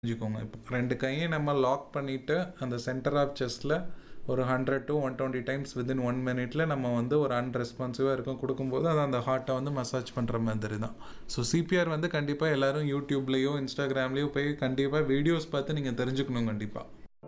புரிஞ்சுக்கோங்க இப்போ ரெண்டு கையும் நம்ம லாக் பண்ணிவிட்டு அந்த சென்டர் ஆஃப் செஸ்ட்டில் ஒரு hundred to one twenty times within one மினிட்ல நம்ம வந்து ஒரு அன்ரெஸ்பான்சிவாக இருக்கும் கொடுக்கும்போது அது அந்த ஹார்ட்டை வந்து மசாஜ் பண்ணுற மாதிரி தான் ஸோ சிபிஆர் வந்து கண்டிப்பாக எல்லாரும் யூடியூப்லேயோ இன்ஸ்டாகிராம்லேயோ போய் கண்டிப்பாக வீடியோஸ் பார்த்து நீங்கள் தெரிஞ்சுக்கணும் கண்டிப்பாக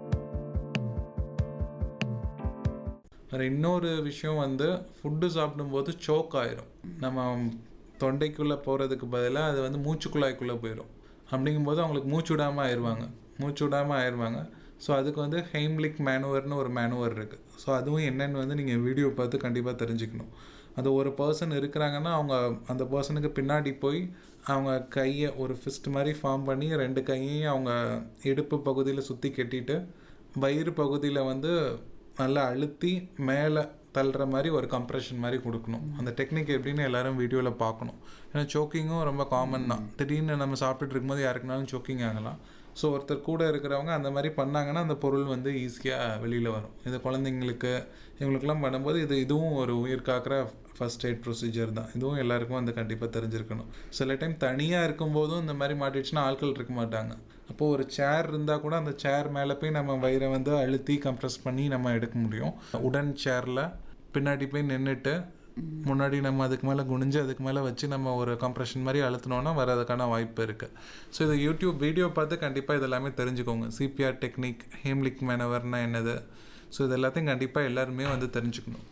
வேறு இன்னொரு விஷயம் வந்து ஃபுட்டு சாப்பிடும்போது சோக் ஆயிரும் நம்ம தொண்டைக்குள்ளே போகிறதுக்கு பதிலாக அது வந்து மூச்சுக்குழாய்க்குள்ளே போயிடும் அப்படிங்கும்போது அவங்களுக்கு மூச்சு விடாமல் ஆயிடுவாங்க மூச்சு விடாமல் ஆயிடுவாங்க ஸோ அதுக்கு வந்து ஹெய்ம்லிக் மேனுவர்னு ஒரு மேனுவர் இருக்குது ஸோ அதுவும் என்னென்னு வந்து நீங்கள் வீடியோ பார்த்து கண்டிப்பாக தெரிஞ்சுக்கணும் அது ஒரு பர்சன் இருக்கிறாங்கன்னா அவங்க அந்த பர்சனுக்கு பின்னாடி போய் அவங்க கையை ஒரு ஃபிஸ்ட் மாதிரி ஃபார்ம் பண்ணி ரெண்டு கையையும் அவங்க இடுப்பு பகுதியில் சுற்றி கட்டிட்டு வயிறு பகுதியில் வந்து நல்லா அழுத்தி மேலே தள்ளுற மாதிரி ஒரு கம்ப்ரெஷன் மாதிரி கொடுக்கணும் அந்த டெக்னிக் எப்படின்னு எல்லாரும் வீடியோவில் பார்க்கணும் ஏன்னா சோக்கிங்கும் ரொம்ப காமன் தான் திடீர்னு நம்ம சாப்பிட்டுட்டு இருக்கும்போது யாருக்குனாலும் சோக்கிங் ஆகலாம் ஸோ ஒருத்தர் கூட இருக்கிறவங்க அந்த மாதிரி பண்ணாங்கன்னா அந்த பொருள் வந்து ஈஸியாக வெளியில் வரும் இது குழந்தைங்களுக்கு இவங்களுக்குலாம் பண்ணும்போது இது இதுவும் ஒரு உயிர் காக்கிற ஃபஸ்ட் எய்ட் ப்ரொசீஜர் தான் இதுவும் எல்லாருக்கும் வந்து கண்டிப்பாக தெரிஞ்சிருக்கணும் சில டைம் தனியாக இருக்கும்போதும் இந்த மாதிரி மாட்டிடுச்சுன்னா ஆட்கள் இருக்க மாட்டாங்க அப்போது ஒரு சேர் இருந்தால் கூட அந்த சேர் மேலே போய் நம்ம வயிறை வந்து அழுத்தி கம்ப்ரெஸ் பண்ணி நம்ம எடுக்க முடியும் உடன் சேரில் பின்னாடி போய் நின்றுட்டு முன்னாடி நம்ம அதுக்கு மேலே குனிஞ்சு அதுக்கு மேலே வச்சு நம்ம ஒரு கம்ப்ரெஷன் மாதிரி அழுத்தினோன்னா வரதுக்கான வாய்ப்பு இருக்குது ஸோ இது யூடியூப் வீடியோ பார்த்து கண்டிப்பாக இது எல்லாமே தெரிஞ்சுக்கோங்க சிபிஆர் டெக்னிக் ஹேம்லிக் மேனவர்னா என்னது ஸோ இது எல்லாத்தையும் கண்டிப்பாக எல்லாருமே வந்து தெரிஞ்சுக்கணும்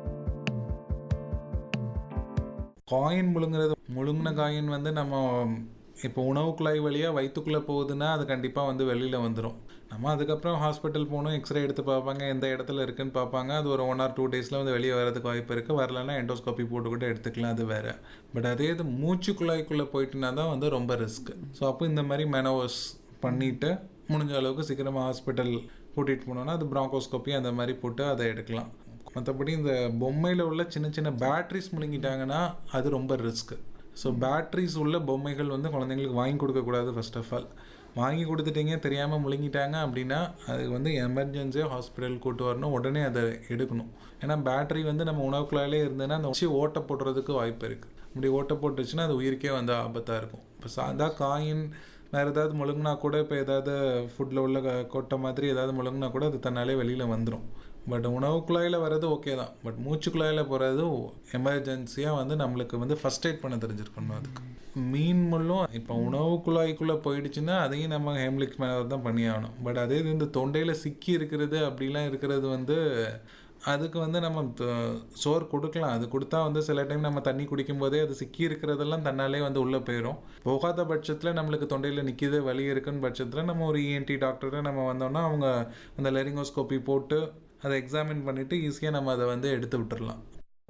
காயின் முழுங்குறது முழுங்கின காயின் வந்து நம்ம இப்போ உணவு குழாய் வழியாக வயிற்றுக்குள்ளே போகுதுன்னா அது கண்டிப்பாக வந்து வெளியில் வந்துடும் நம்ம அதுக்கப்புறம் ஹாஸ்பிட்டல் போகணும் எக்ஸ்ரே எடுத்து பார்ப்பாங்க எந்த இடத்துல இருக்குன்னு பார்ப்பாங்க அது ஒரு ஒன் ஆர் டூ டேஸில் வந்து வெளியே வரதுக்கு வாய்ப்பு இருக்குது வரலன்னா எண்டோஸ்கோப்பி போட்டு கூட எடுத்துக்கலாம் அது வேறு பட் அதே இது மூச்சு குழாய்க்குள்ளே போயிட்டுனா தான் வந்து ரொம்ப ரிஸ்க் ஸோ அப்போ இந்த மாதிரி மெனோவஸ் பண்ணிவிட்டு முடிஞ்ச அளவுக்கு சீக்கிரமாக ஹாஸ்பிட்டல் கூட்டிகிட்டு போனோன்னா அது ப்ராங்கோஸ்கோப்பி அந்த மாதிரி போட்டு அதை எடுக்கலாம் மற்றபடி இந்த பொம்மையில் உள்ள சின்ன சின்ன பேட்ரிஸ் முழுங்கிட்டாங்கன்னா அது ரொம்ப ரிஸ்க்கு ஸோ பேட்ரிஸ் உள்ள பொம்மைகள் வந்து குழந்தைங்களுக்கு வாங்கி கொடுக்கக்கூடாது ஃபர்ஸ்ட் ஆஃப் ஆல் வாங்கி கொடுத்துட்டீங்க தெரியாமல் முழுங்கிட்டாங்க அப்படின்னா அது வந்து எமர்ஜென்சியாக ஹாஸ்பிட்டல் கூட்டு வரணும் உடனே அதை எடுக்கணும் ஏன்னா பேட்டரி வந்து நம்ம உணவுக்குள்ளாலே இருந்ததுன்னா அந்த வச்சு ஓட்ட போடுறதுக்கு வாய்ப்பு இருக்குது அப்படி ஓட்ட போட்டுச்சுன்னா அது உயிருக்கே வந்து ஆபத்தாக இருக்கும் இப்போ சாதா காயின் வேறு ஏதாவது முழுங்கினா கூட இப்போ ஏதாவது ஃபுட்டில் உள்ள கொட்டை மாதிரி ஏதாவது முழுங்கினா கூட அது தன்னாலே வெளியில் வந்துடும் பட் உணவு குழாயில் வர்றது ஓகே தான் பட் மூச்சு குழாயில் போகிறது எமர்ஜென்சியாக வந்து நம்மளுக்கு வந்து ஃபஸ்ட் எய்ட் பண்ண தெரிஞ்சிருக்கணும் அதுக்கு மீன் முள்ளும் இப்போ உணவு குழாய்க்குள்ளே போயிடுச்சுன்னா அதையும் நம்ம ஹேம்லிக் மேனர் தான் பண்ணி ஆகணும் பட் அதே இது இந்த தொண்டையில் சிக்கி இருக்கிறது அப்படிலாம் இருக்கிறது வந்து அதுக்கு வந்து நம்ம சோறு கொடுக்கலாம் அது கொடுத்தா வந்து சில டைம் நம்ம தண்ணி குடிக்கும் போதே அது சிக்கி இருக்கிறதெல்லாம் தன்னாலே வந்து உள்ளே போயிடும் போகாத பட்சத்தில் நம்மளுக்கு தொண்டையில் நிற்கிது வலி இருக்குன்னு பட்சத்தில் நம்ம ஒரு இஎன்டி டாக்டரை நம்ம வந்தோம்னா அவங்க அந்த லெரிங்கோஸ்கோப்பி போட்டு அதை எக்ஸாமின் பண்ணிவிட்டு ஈஸியாக நம்ம அதை வந்து எடுத்து விட்டுடலாம்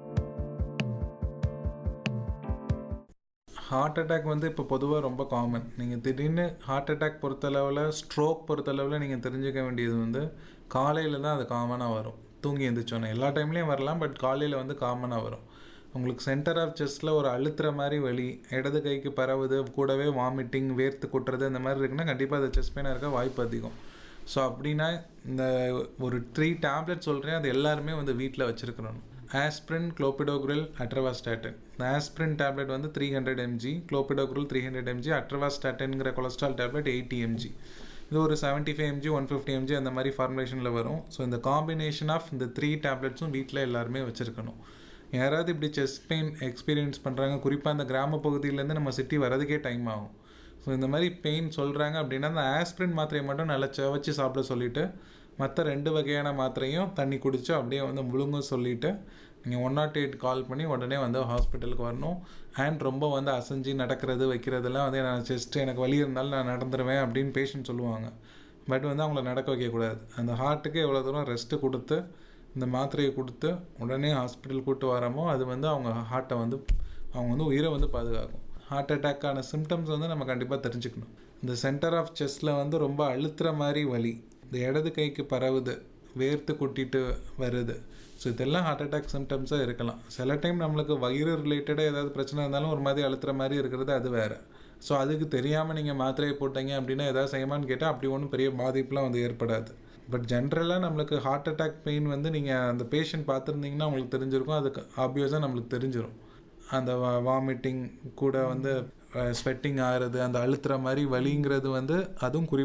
ஹார்ட் அட்டாக் வந்து இப்போ பொதுவாக ரொம்ப காமன் நீங்கள் திடீர்னு ஹார்ட் அட்டாக் பொறுத்தளவில் ஸ்ட்ரோக் பொறுத்தளவில் நீங்கள் தெரிஞ்சுக்க வேண்டியது வந்து காலையில் தான் அது காமனாக வரும் தூங்கி எழுந்திரிச்சோன்னே எல்லா டைம்லேயும் வரலாம் பட் காலையில் வந்து காமனாக வரும் உங்களுக்கு சென்டர் ஆஃப் செஸ்ட்டில் ஒரு அழுத்துற மாதிரி வலி இடது கைக்கு பரவுது கூடவே வாமிட்டிங் வேர்த்து கொட்டுறது இந்த மாதிரி இருக்குன்னா கண்டிப்பாக அது செஸ்ட் பெயினாக இருக்க வாய்ப்பு அதிகம் ஸோ அப்படின்னா இந்த ஒரு த்ரீ டேப்லெட் சொல்கிறேன் அது எல்லாருமே வந்து வீட்டில் வச்சுருக்கணும் ஆஸ்பிரின் குளோபிடோக்ரில் அட்ரவாஸ்டாட்டின் இந்த ஆஸ்பிரின் டேப்லெட் வந்து three hundred MG clopidogrel three hundred MG அட்ரவாஸ்டாட்டின்ங்கிற கொலஸ்ட்ரால் டேப்லெட் எயிட்டி எம்ஜி இது ஒரு seventy five MG one fifty MG அந்த மாதிரி ஃபார்முலேஷனில் வரும் ஸோ இந்த காம்பினேஷன் ஆஃப் இந்த த்ரீ டேப்லெட்ஸும் வீட்டில் எல்லாருமே வச்சுருக்கணும் யாராவது இப்படி செஸ்ட் பெயின் எக்ஸ்பீரியன்ஸ் பண்ணுறாங்க குறிப்பாக அந்த கிராம பகுதியிலேருந்து நம்ம சிட்டி வரதுக்கே டைம் ஆகும் ஸோ இந்த மாதிரி பெயின் சொல்கிறாங்க அப்படின்னா அந்த ஆஸ்பிரின் மாத்திரையை மட்டும் நல்லா செவச்சு சாப்பிட சொல்லிவிட்டு மற்ற ரெண்டு வகையான மாத்திரையும் தண்ணி குடித்து அப்படியே வந்து முழுங்க சொல்லிவிட்டு நீங்கள் ஒன் நாட் எயிட் கால் பண்ணி உடனே வந்து ஹாஸ்பிட்டலுக்கு வரணும் அண்ட் ரொம்ப வந்து அசைஞ்சு நடக்கிறது வைக்கிறதெல்லாம் வந்து நான் செஸ்ட்டு எனக்கு வலி இருந்தாலும் நான் நடந்துருவேன் அப்படின்னு பேஷண்ட் சொல்லுவாங்க பட் வந்து அவங்கள நடக்க வைக்கக்கூடாது அந்த ஹார்ட்டுக்கு எவ்வளோ தூரம் ரெஸ்ட்டு கொடுத்து இந்த மாத்திரையை கொடுத்து உடனே ஹாஸ்பிட்டல் கூட்டு வரமோ அது வந்து அவங்க ஹார்ட்டை வந்து அவங்க வந்து உயிரை வந்து பாதுகாக்கும் ஹார்ட் அட்டாக்கான சிம்டம்ஸ் வந்து நம்ம கண்டிப்பாக தெரிஞ்சுக்கணும் இந்த சென்டர் ஆஃப் செஸ்ட்டில் வந்து ரொம்ப அழுத்துற மாதிரி வலி இந்த இடது கைக்கு பரவுது வேர்த்து கொட்டிட்டு வருது ஸோ இதெல்லாம் ஹார்ட் அட்டாக் சிம்டம்ஸாக இருக்கலாம் சில டைம் நம்மளுக்கு வயிறு ரிலேட்டடாக ஏதாவது பிரச்சனை இருந்தாலும் ஒரு மாதிரி அழுத்துற மாதிரி இருக்கிறது அது வேறு ஸோ அதுக்கு தெரியாமல் நீங்கள் மாத்திரையை போட்டீங்க அப்படின்னா எதாவது செய்யமான்னு கேட்டால் அப்படி ஒன்றும் பெரிய பாதிப்புலாம் வந்து ஏற்படாது பட் ஜென்ரலாக நம்மளுக்கு ஹார்ட் அட்டாக் பெயின் வந்து நீங்கள் அந்த பேஷண்ட் பார்த்துருந்தீங்கன்னா உங்களுக்கு தெரிஞ்சிருக்கும் அதுக்கு ஆப்வியஸாக நம்மளுக்கு தெரிஞ்சிடும் அந்த வாமிட்டிங் கூட வந்து ஸ்வெட்டிங் ஆகிறது அந்த அழுத்துற மாதிரி வலிங்கிறது வந்து அதுவும் குறிப்பாக